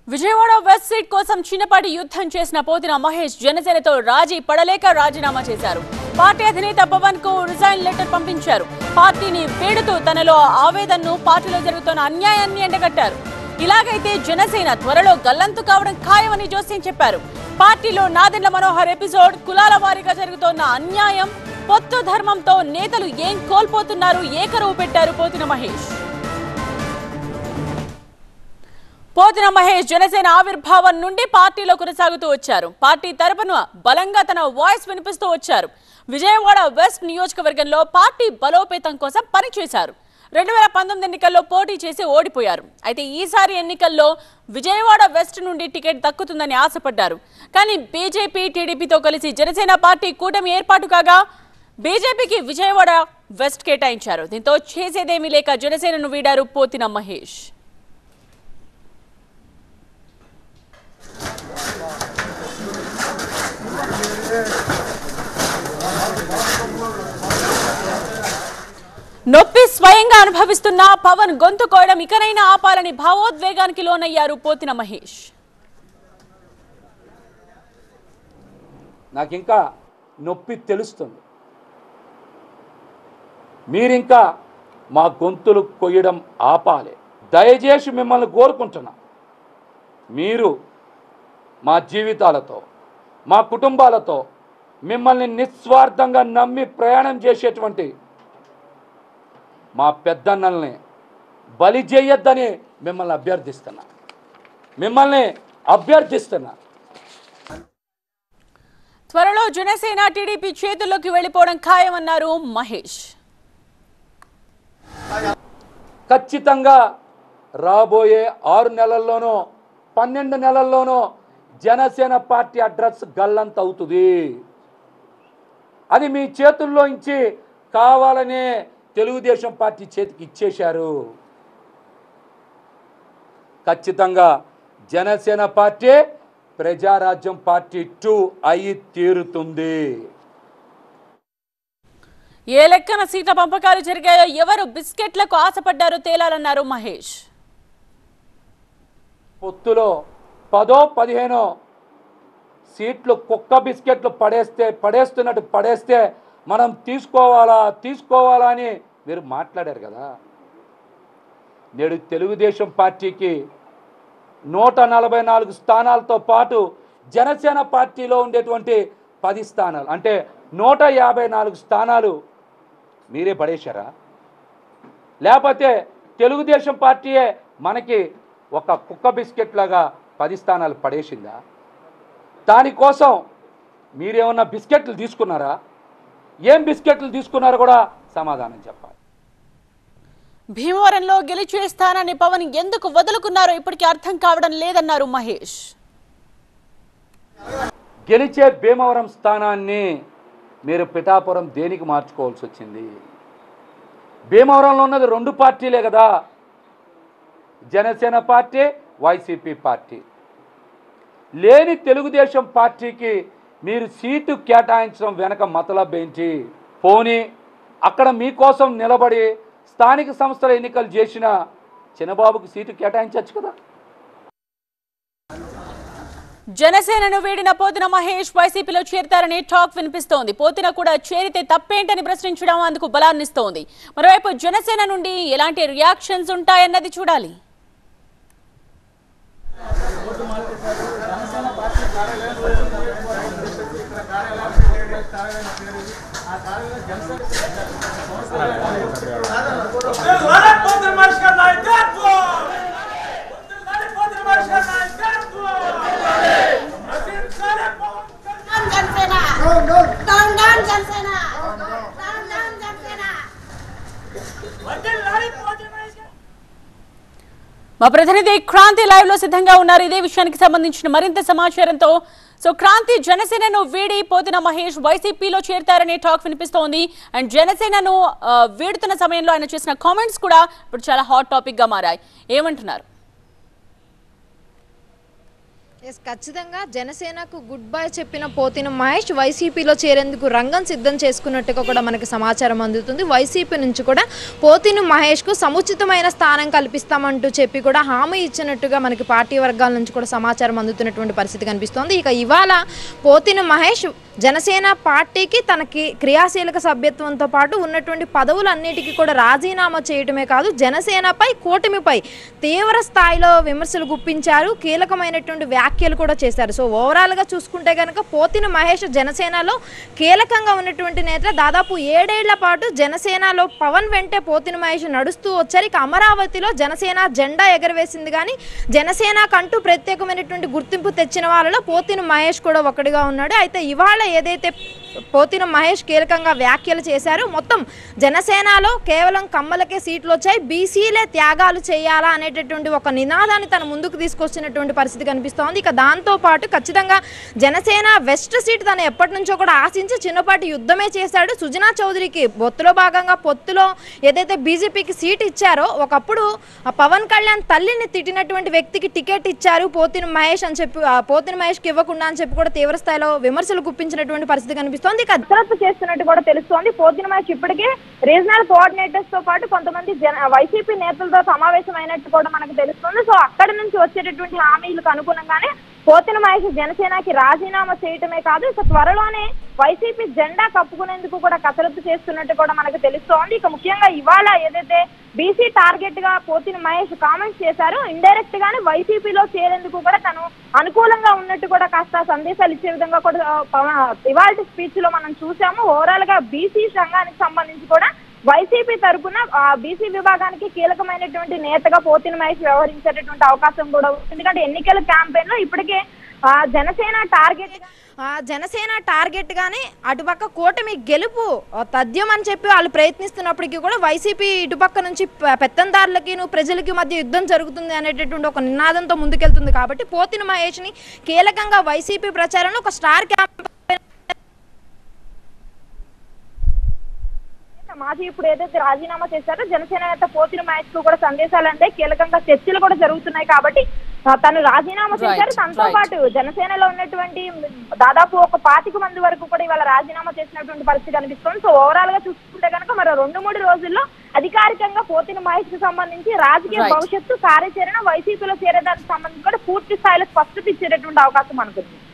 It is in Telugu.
విజయవాడ వెస్ట్ సీట్ కోసం చిన్నపాటి యుద్ధం చేసిన పోతిన మహేష్ జనసేనతో రాజీ పడలేక రాజీనామా చేశారు పార్టీ అధినేత పవన్ కు రిజైన్ లెటర్ పంపించారు పార్టీని వేడుతూ తనలో ఆవేదనను పార్టీలో జరుగుతున్న అన్యాయాన్ని ఎండగట్టారు ఇలాగైతే జనసేన త్వరలో గల్లంతు కావడం ఖాయమని జోస్యం చెప్పారు పార్టీలో నాదెండ్ల మనోహర్ ఎపిసోడ్ కులాల వారీగా జరుగుతోన్న అన్యాయం పొత్తు ధర్మంతో నేతలు ఏం కోల్పోతున్నారు ఏకరువు పెట్టారు పోతిన మహేష్ పోతిన మహేష్ జనసేన ఆవిర్భావం నుండి పార్టీలో కొనసాగుతూ వచ్చారు పార్టీ తరపున బలంగా తన వాయిస్ వినిపిస్తూ వచ్చారు విజయవాడ వెస్ట్ నియోజకవర్గంలో పార్టీ బలోపేతం కోసం పనిచేశారు రెండు వేల పంతొమ్మిది ఎన్నికల్లో పోటీ చేసి ఓడిపోయారు అయితే ఈసారి ఎన్నికల్లో విజయవాడ వెస్ట్ నుండి టికెట్ దక్కుతుందని ఆశపడ్డారు కానీ బీజేపీ టీడీపీతో కలిసి జనసేన పార్టీ కూటమి ఏర్పాటు కాగా బీజేపీకి విజయవాడ వెస్ట్ కేటాయించారు దీంతో చేసేదేమీ లేక జనసేనను వీడారు పోతిన మహేష్ నొప్పి స్వయంగా అనుభవిస్తున్న పవన్ గొంతు కోయడం ఇకనైనా ఆపాలని భావోద్వేగానికి లోనయ్యారు పోతిన మహేష్ నాకు ఇంకా నొప్పి తెలుస్తుంది మీరింకా మా గొంతులు కొయ్యడం ఆపాలి దయచేసి మిమ్మల్ని కోరుకుంటున్నా మీరు మా జీవితాలతో మా కుటుంబాలతో మిమ్మల్ని నిస్వార్థంగా నమ్మి ప్రయాణం చేసేటువంటి మా పెద్దన్నల్ని బలి చేయొద్దని మిమ్మల్ని అభ్యర్థిస్తున్నా మిమ్మల్ని అభ్యర్థిస్తున్నా త్వరలో జనసేన టీడీపీ చేతుల్లోకి వెళ్లిపోవడం ఖాయమన్నారు మహేష్ ఖచ్చితంగా రాబోయే ఆరు నెలల్లోనో పన్నెండు నెలల్లోనో జనసేన పార్టీ అడ్రస్ గల్లంత అవుతుంది అది మీ చేతుల్లో ఇచ్చి కావాలనే తెలుగుదేశం పార్టీ చేతికి ఇచ్చేశారు ఖచ్చితంగా Janasena party Prajarajyam party two అయి తీరుతుంది ఏ లెక్కన సీట్ల పంపకాలు జరిగాయో ఎవరు బిస్కెట్లకు ఆశపడ్డారో తేలాలన్నారు మహేష్ పొత్తులో పదో పదిహేనో సీట్లు కుక్క బిస్కెట్లు పడేస్తే పడేస్తున్నట్టు పడేస్తే మనం తీసుకోవాలా తీసుకోవాలా అని మీరు మాట్లాడారు కదా నేడు తెలుగుదేశం పార్టీకి నూట నలభై నాలుగు స్థానాలతో పాటు జనసేన పార్టీలో ఉండేటువంటి పది స్థానాలు అంటే నూట యాభై నాలుగు స్థానాలు మీరే పడేశారా లేకపోతే తెలుగుదేశం పార్టీయే మనకి ఒక కుక్క బిస్కెట్ లాగా పది స్థానాలు పడేసిందా దానికోసం మీరేమన్నా బిస్కెట్లు తీసుకున్నారా ఏం బిస్కెట్లు తీసుకున్నారో కూడా సమాధానం చెప్పాలి భీమవరంలో గెలిచే స్థానాన్ని పవన్ ఎందుకు వదులుకున్నారో ఇప్పటికీ అర్థం కావడం లేదన్నారు మహేష్ గెలిచే భీమవరం స్థానాన్ని మీరు పిఠాపురం దేనికి మార్చుకోవాల్సి వచ్చింది భీమవరంలో ఉన్నది రెండు పార్టీలే కదా జనసేన పార్టీ వైసీపీ పార్టీ లేని తెలుగుదేశం పార్టీకి మీరు సీటు కేటాయించడం వెనక మతలబ్ ఏంటి పోనీ అక్కడ మీకోసం నిలబడి స్థానిక సంస్థల ఎన్నికలు చేసిన చిన్నబాబుకి సీటు కేటాయించవచ్చు కదా జనసేనను వీడిన పోతిన మహేష్ వైసీపీలో చేరతారని టాక్ వినిపిస్తోంది పోతిన కూడా చేరితే తప్పేంటని ప్రశ్నించడం అందుకు బలాన్నిస్తోంది మరోవైపు జనసేన నుండి ఎలాంటి రియాక్షన్స్ ఉంటాయన్నది చూడాలి Lá contra mais canais, gato! Lá contra mais canais, gato! Down Jansena! Down, down! Down, down Jansena! Down, down Jansena! మా ప్రతినిధి క్రాంతి లైవ్ లో సిద్ధంగా ఉన్నారు ఇదే విషయానికి సంబంధించిన మరింత సమాచారంతో సో క్రాంతి జనసేనను వీడి పోతిన మహేష్ వైసీపీలో చేరతారనే టాక్ వినిపిస్తోంది అండ్ జనసేనను ఆ, వీడుతున్న సమయంలో ఆయన చేసిన కామెంట్స్ కూడా ఇప్పుడు చాలా హాట్ టాపిక్ గా మారాయి ఏమంటున్నారు ఎస్ ఖచ్చితంగా జనసేనకు గుడ్ బై చెప్పిన పోతిన మహేష్ వైసీపీలో చేరేందుకు రంగం సిద్ధం చేసుకున్నట్టుగా కూడా మనకి సమాచారం అందుతుంది వైసీపీ నుంచి కూడా పోతిన మహేష్కు సముచితమైన స్థానం కల్పిస్తామంటూ చెప్పి కూడా హామీ ఇచ్చినట్టుగా మనకి పార్టీ వర్గాల నుంచి కూడా సమాచారం అందుతున్నటువంటి పరిస్థితి కనిపిస్తోంది ఇక ఇవాళ పోతిన మహేష్ జనసేన పార్టీకి తనకి క్రియాశీలక సభ్యత్వంతో పాటు ఉన్నటువంటి పదవులన్నిటికీ కూడా రాజీనామా చేయటమే కాదు జనసేనపై కూటమిపై తీవ్ర స్థాయిలో విమర్శలు గుప్పించారు కీలకమైనటువంటి వ్యాఖ్యలు కూడా చేశారు సో ఓవరాల్గా చూసుకుంటే కనుక పోతిన మహేష్ జనసేనలో కీలకంగా ఉన్నటువంటి నేత దాదాపు ఏడేళ్ల పాటు జనసేనలో పవన్ వెంటే పోతిన మహేష్ నడుస్తూ వచ్చారు ఇక అమరావతిలో జనసేన జెండా ఎగరవేసింది కానీ జనసేనకంటూ ప్రత్యేకమైనటువంటి గుర్తింపు తెచ్చిన వాళ్ళలో పోతిన మహేష్ కూడా ఒకటిగా ఉన్నాడు అయితే ఇవాళ ఏదైతే పోతిన మహేష్ కీలకంగా వ్యాఖ్యలు చేశారు మొత్తం జనసేనలో కేవలం కమ్మలకే సీట్లు వచ్చాయి బీసీలే త్యాగాలు చేయాలా అనేటటువంటి ఒక నినాదాన్ని తన ముందుకు తీసుకొచ్చినటువంటి పరిస్థితి కనిపిస్తోంది ఇక దాంతో పాటు ఖచ్చితంగా జనసేన వెస్ట్ సీట్ తను ఎప్పటి నుంచో కూడా ఆశించి చిన్నపాటి యుద్ధమే చేశాడు సుజనా చౌదరికి బొత్తులో భాగంగా పొత్తులో ఏదైతే బీజేపీకి సీట్ ఇచ్చారో ఒకప్పుడు ఆ పవన్ కళ్యాణ్ తల్లిని తిట్టినటువంటి వ్యక్తికి టికెట్ ఇచ్చారు పోతిన మహేష్ అని చెప్పి ఆ పోతిన మహేష్కి ఇవ్వకుండా అని చెప్పి కూడా తీవ్ర స్థాయిలో విమర్శలు గుప్పించినటువంటి పరిస్థితి కనిపిస్తోంది ఇక కసరత్తు చేస్తున్నట్టు కూడా తెలుస్తోంది పోతిన మ్యాచ్ ఇప్పటికే రీజనల్ కోఆర్డినేటర్స్ తో పాటు కొంతమంది జన వైసీపీ నేతలతో సమావేశం అయినట్టు కూడా మనకు తెలుస్తుంది సో అక్కడ నుంచి వచ్చేటటువంటి హామీలకు అనుగుణంగానే పోతిన మహేష్ జనసేనకి రాజీనామా చేయటమే కాదు ఇక త్వరలోనే వైసీపీ జెండా కప్పుకునేందుకు కూడా కసరత్తు చేస్తున్నట్టు కూడా మనకు తెలుస్తోంది ఇక ముఖ్యంగా ఇవాళ ఏదైతే బీసీ టార్గెట్ గా పోతిన మహేష్ కామెంట్స్ చేశారు ఇండైరెక్ట్ గానే వైసీపీలో చేరేందుకు కూడా తను అనుకూలంగా ఉన్నట్టు కూడా కాస్త సందేశాలు ఇచ్చే విధంగా కూడా ఇవాళ స్పీచ్ లో మనం చూసాము ఓవరాల్ గా బీసీ సంఘానికి సంబంధించి కూడా వైసీపీ తరపున బీసీ విభాగానికి కీలకమైనటువంటి నేతగా పోతిన మహేష్ వ్యవహరించేటటువంటి అవకాశం కూడా ఉంది ఎందుకంటే ఎన్నికల క్యాంపెయిన్ లో ఇప్పటికే ఆ, జనసేన టార్గెట్ గా ఆ, జనసేన టార్గెట్ గానే అటుపక్క కూటమి గెలుపు ఆ, తథ్యం అని చెప్పి వాళ్ళు ప్రయత్నిస్తున్నప్పటికీ కూడా వైసీపీ ఇటుపక్క నుంచి ప- పెత్తందారులకి నువ్వు ప్రజలకి మధ్య యుద్ధం జరుగుతుంది అనేటటువంటి ఒక నినాదంతో ముందుకెళ్తుంది కాబట్టి పోతిన మహేష్ని కీలకంగా వైసీపీ ప్రచారంలో ఒక స్టార్ క్యాంప్ మాజీ ఇప్పుడు ఏదైతే రాజీనామా చేశారో జనసేన నేత పోతిన మహేష్ కు కూడా సందేశాలు అంటే కీలకంగా చర్చలు కూడా జరుగుతున్నాయి కాబట్టి ఆ, తను రాజీనామా చేశారు Right, తనతో right. పాటు జనసేనలో ఉన్నటువంటి దాదాపు ఒక పాతిక మంది వరకు కూడా ఇవాళ రాజీనామా చేసినటువంటి పరిస్థితి కనిపిస్తుంది సో ఓవరాల్ గా చూసుకుంటే కనుక మరో రెండు మూడు రోజుల్లో అధికారికంగా పోతిన మహేష్ కు సంబంధించి రాజకీయ Right. భవిష్యత్తు కార్యాచరణ వైసీపీలో చేరేదానికి సంబంధించి కూడా పూర్తి స్థాయిలో స్పష్టత ఇచ్చేటటువంటి అవకాశం అనుకుంది